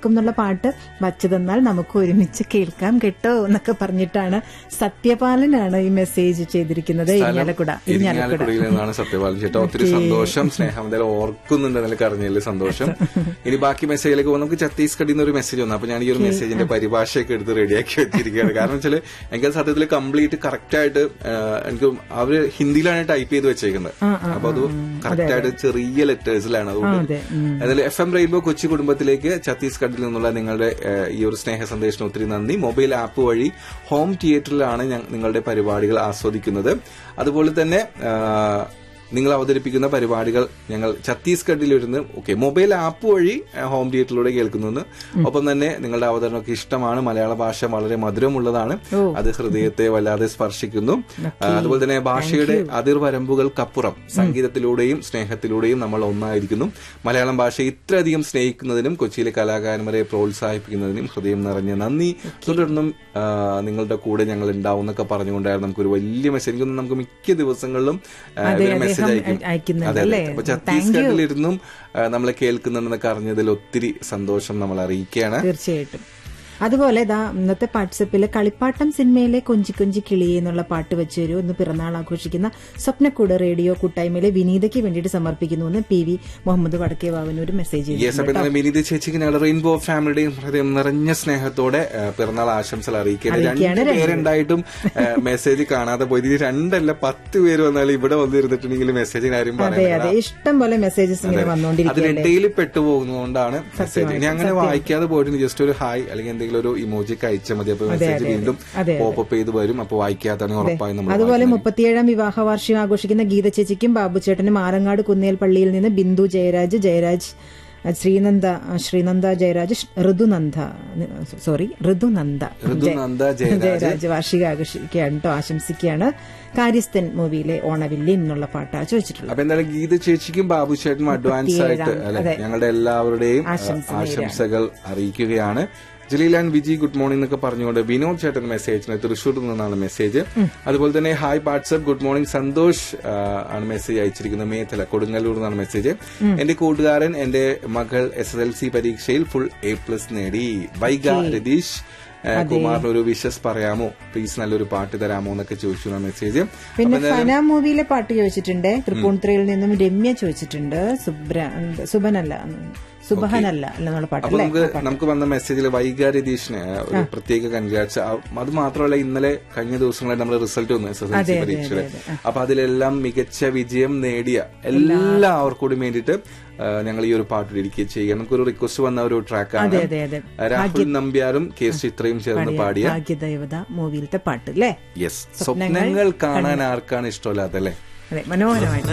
നടക്കും എന്നുള്ള പാട്ട് വച്ചു തന്നാൽ നമുക്ക് ഒരുമിച്ച് കേൾക്കാം കേട്ടോ എന്നൊക്കെ പറഞ്ഞിട്ടാണ് സത്യപാലനാണ് ഈ മെസ്സേജ് ചെയ്തിരിക്കുന്നത് ഇരിഞ്ഞാലക്കുട ഇരിഞ്ഞാലക്കുട ഇരിങ്ങാലക്കുടയിൽ നിന്നാണ് സത്യപാലൻ ചേട്ടാ ഒത്തിരി സന്തോഷം സ്നേഹം എന്തായാലും ഓർക്കുന്നുണ്ട് എന്നൊക്കെ അറിഞ്ഞതിൽ സന്തോഷം ഇനി ബാക്കി മെസ്സേജിലേക്ക് പോകും നമുക്ക് ഛത്തീസ്ഗഡിൽ നിന്ന് ഒരു മെസ്സേജ് വന്നു അപ്പൊ ഞാൻ ഈ ഒരു മെസ്സേജിന്റെ പരിഭാഷയൊക്കെ എടുത്ത് റെഡിയാക്കി വെച്ചിരിക്കുകയാണ് കാരണം വെച്ചാൽ എനിക്ക് അത് സത്യത്തിൽ കംപ്ലീറ്റ് കറക്റ്റ് ആയിട്ട് ആ, എനിക്ക് അവര് ഹിന്ദിയിലാണ് ടൈപ്പ് ചെയ്ത് വെച്ചേക്കുന്നത് അപ്പൊ അത് കറക്റ്റ് ആയിട്ട് ചെറിയ ലെറ്റേഴ്സിലാണ് അതുകൊണ്ട് അതെ, ഉം. അതിൽ എഫ് എം റെയിൻബോ കൊച്ചി കുടുംബത്തിലേക്ക് ഛത്തീസ്ഗഡിൽ നിന്നുള്ള നിങ്ങളുടെ ഏഹ്, ഈ ഒരു സ്നേഹ സന്ദേശത്തിന് ഒത്തിരി നന്ദി മൊബൈൽ ആപ്പ് വഴി ഹോം തിയേറ്ററിലാണ് ഞ- നിങ്ങളുടെ പരിപാടികൾ ആസ്വദിക്കുന്നത് അതുപോലെ തന്നെ ആഹ്, നിങ്ങൾ അവതരിപ്പിക്കുന്ന പരിപാടികൾ ഞങ്ങൾ ഛത്തീസ്ഗഡിലിരുന്ന് ഓക്കെ മൊബൈൽ ആപ്പ് വഴി ഏഹ്, ഹോം തിയേറ്ററിലൂടെ കേൾക്കുന്നുണ്ട് ഒപ്പം തന്നെ നിങ്ങളുടെ അവതരണമൊക്കെ ഇഷ്ടമാണ് മലയാള ഭാഷ വളരെ മധുരമുള്ളതാണ് അത് ഹൃദയത്തെ വല്ലാതെ സ്പർശിക്കുന്നു ആ, അതുപോലെ തന്നെ ഭാഷയുടെ അതിർവരമ്പുകൾക്കപ്പുറം സംഗീതത്തിലൂടെയും സ്നേഹത്തിലൂടെയും നമ്മൾ ഒന്നായിരിക്കുന്നു മലയാളം ഭാഷ ഇത്രയധികം സ്നേഹിക്കുന്നതിനും കൊച്ചിയിലെ കലാകാരന്മാരെ പ്രോത്സാഹിപ്പിക്കുന്നതിനും ഹൃദയം നിറഞ്ഞ നന്ദി തുടർന്നും ആ, നിങ്ങളുടെ കൂടെ ഞങ്ങൾ ഉണ്ടാവും എന്നൊക്കെ പറഞ്ഞുകൊണ്ടായിരുന്നു നമുക്കൊരു വലിയ മെസ്സേജ് എനിക്ക് തോന്നുന്നു നമുക്ക് മിക്ക ദിവസങ്ങളും ആ, അതെ, ഇവര് മെസ്സേജ് അദ്ദേഹം അയക്കും അയക്കുന്നുണ്ട് അതെ, അതെ. അല്ലേ? അപ്പൊ Thank you. ഛത്തീസ്ഗഡിലിരുന്നും ആ, നമ്മളെ കേൾക്കുന്നുണ്ടെന്നൊക്കെ അറിഞ്ഞതിൽ ഒത്തിരി സന്തോഷം നമ്മൾ അറിയിക്കുകയാണ് തീർച്ചയായിട്ടും അതുപോലെ ദാ ഇന്നത്തെ വാട്സപ്പില് കളിപ്പാട്ടം സിനിമയിലെ കൊഞ്ചി കൊഞ്ചി കിളി എന്നുള്ള പാട്ട് വെച്ചൊരു ഒന്ന് പിറന്നാൾ ആഘോഷിക്കുന്ന സ്വപ്നക്കൂട് റേഡിയോ കൂട്ടായ്മയിലെ വിനീതയ്ക്ക് വേണ്ടിയിട്ട് സമർപ്പിക്കുന്നു എന്ന് പി വി മുഹമ്മദ് വടക്കേ വാവനൂർ മെസ്സേജ് യെസ് ചെയ്തിട്ടുണ്ട് അപ്പൊ ഇന്നലെ വിനീത ചേച്ചിക്ക് ഞങ്ങളുടെ റെയിൻബോ ഫാമിലിയുടെയും ഹൃദയം നിറഞ്ഞ സ്നേഹത്തോടെ ആ, പിറന്നാൾ ആശംസകൾ അറിയിക്കുകയാണ് അറിയിക്കുകയാണ് രണ്ട് പേരുണ്ടായിട്ടും മെസ്സേജ് കാണാതെ പോയി ഇത് രണ്ടല്ല പത്ത് പേര് വന്നാലും ഇവിടെ വന്നിരുന്നിട്ടുണ്ടെങ്കിൽ മെസ്സേജിന് ആരും അതെ പറയുന്നത് അതെ ഇഷ്ടം പോലെ മെസ്സേജസ് ഇങ്ങനെ വന്നുകൊണ്ടിരിക്കുകയല്ലേ അതിനിടയിൽ പെട്ടുപോകുന്നതുകൊണ്ടാണ് മെസ്സേജ് ഇനി അങ്ങനെ വായിക്കാതെ പോയിട്ട് ജസ്റ്റ് ഒരു ഹായ് അല്ലെങ്കിൽ എന്തെങ്കിലും ഒരു ഇമോജിക്ക് അയച്ചാൽ മതി അപ്പൊ മെസ്സേജ് വീണ്ടും അതെ, പോപ്പപ്പ് ചെയ്ത് വരും അപ്പൊ വായിക്കാത്തതാണ് ഉറപ്പായും നമ്മൾ അതുപോലെ മുപ്പത്തിയേഴാം വിവാഹ വാർഷികം ആഘോഷിക്കുന്ന ഗീത ചേച്ചിക്കും ബാബു ചേട്ടനും ആറങ്ങാട് കുന്നേൽ പള്ളിയിൽ നിന്ന് ബിന്ദു ജയരാജ് ജയരാജ് അഹ് ശ്രീനന്ദ അഹ് ശ്രീനന്ദ ജയരാജ് ഷ്- ഋതുനന്ദ സോറി ഋതുനന്ദ ഋതുനന്ദ ജയരാജ് ജയരാജ് വാർഷിക ആഘോഷിക്കുകയാണ് കേട്ടോ ആശംസിക്കുകയാണ് കാര്യസ്ഥൻ മൂവിയിലെ ഓണവില്ലി എന്നുള്ള പാട്ടാണ് ചോദിച്ചിട്ടുള്ളത് അപ്പൊ എന്തായാലും ഗീത ചേച്ചിക്കും ബാബു ചേട്ടനും അഡ്വാൻസ് ആയിട്ട് അല്ലെ ഞങ്ങളുടെ എല്ലാവരുടെയും ആശംസ ആ, ആശംസകൾ അറിയിക്കുകയാണ് Jaleel and Viji good morning എന്നൊക്കെ പറഞ്ഞുകൊണ്ട് വിനോദ് ചേട്ടൻ മെസ്സേജ് തൃശ്ശൂരിൽ നിന്നാണ് മെസ്സേജ് അതുപോലെ തന്നെ hi WhatsApp good morning Santhosh ആ, ആണ് മെസ്സേജ് അയച്ചിരിക്കുന്നത് മേത്തല കൊടുങ്ങല്ലൂർ എന്നാണ് മെസ്സേജ് എന്റെ കൂട്ടുകാരൻ എന്റെ മകൾ എസ് എസ് എൽ സി പരീക്ഷയിൽ ഫുൾ എ പ്ലസ് നേടി വൈഗ രതീഷ് ആ, കുമാറിന് ഒരു വിഷസ് പറയാമോ പ്ലീസ് നല്ലൊരു പാട്ട് തരാമോ എന്നൊക്കെ ചോദിച്ചു മെസ്സേജ് പിന്നെ ഫന മൂവിയിലെ പാട്ട് ചോദിച്ചിട്ടുണ്ട് തൃപ്പൂണിത്തുറയിൽ നിന്നും രമ്യ ചോദിച്ചിട്ടുണ്ട് സുബ്ര സുബനല്ല സുബഹനല്ല എന്നുള്ള പാട്ട് അപ്പൊ അല്ലേ നമുക്ക് നമുക്ക് വന്ന മെസ്സേജിൽ വൈകാ രതീഷിന് ഒരു പ്രത്യേക കൺഗ്രാറ്റ്സ് അത് മാത്രമല്ല ഇന്നലെ കഴിഞ്ഞ ദിവസങ്ങളായി നമ്മുടെ റിസൾട്ട് വന്നു എസ് എസ് എൽ സി പരീക്ഷയുടെ അപ്പൊ അതിലെല്ലാം മികച്ച വിജയം നേടിയ എല്ലാവർക്കും കൂടി വേണ്ടിയിട്ട് ആ, ഞങ്ങൾ ഈ ഒരു പാട്ട് ഡെഡിക്കേറ്റ് ചെയ്യുക നമുക്കൊരു റിക്വസ്റ്റ് വന്ന ഒരു ട്രാക്കാണ് അതെ അതെ രാഹുൽ നമ്പ്യാരും കെ എസ് ചിത്രയും ചേർന്ന് പാടിയ ഭാഗ്യദേവത മൂവിയിലത്തെ പാട്ട് അല്ലേ യെസ് സ്വപ്നങ്ങൾ കാണാൻ ആർക്കാണ് ഇഷ്ടമല്ലാത്തല്ലേ അതെ മനോഹരമായിട്ട്